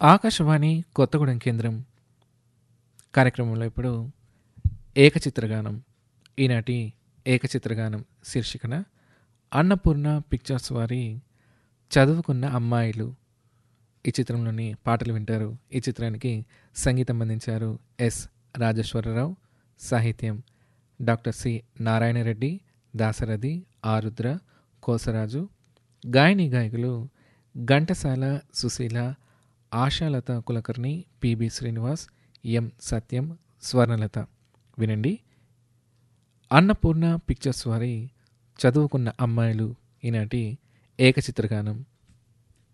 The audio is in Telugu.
ఆకాశవాణి కొత్తగూడెం కేంద్రం కార్యక్రమంలో ఇప్పుడు ఏకచిత్రగానం ఈనాటి ఏకచిత్రగానం శీర్షికన అన్నపూర్ణ పిక్చర్స్ వారి చదువుకున్న అమ్మాయిలు ఈ చిత్రంలోని పాటలు వింటారు ఈ చిత్రానికి సంగీతం అందించారు ఎస్ రాజేశ్వరరావు సాహిత్యం డాక్టర్ సి నారాయణరెడ్డి దాసరథి ఆరుద్ర కోసరాజు గాయని గాయకులు ఘంటసాల సుశీల ఆశాలత కులకర్ణి పిబి శ్రీనివాస్ ఎం సత్యం స్వర్ణలత వినండి అన్నపూర్ణ పిక్చర్స్ వారి చదువుకున్న అమ్మాయిలు ఈనాటి ఏకచిత్రగానం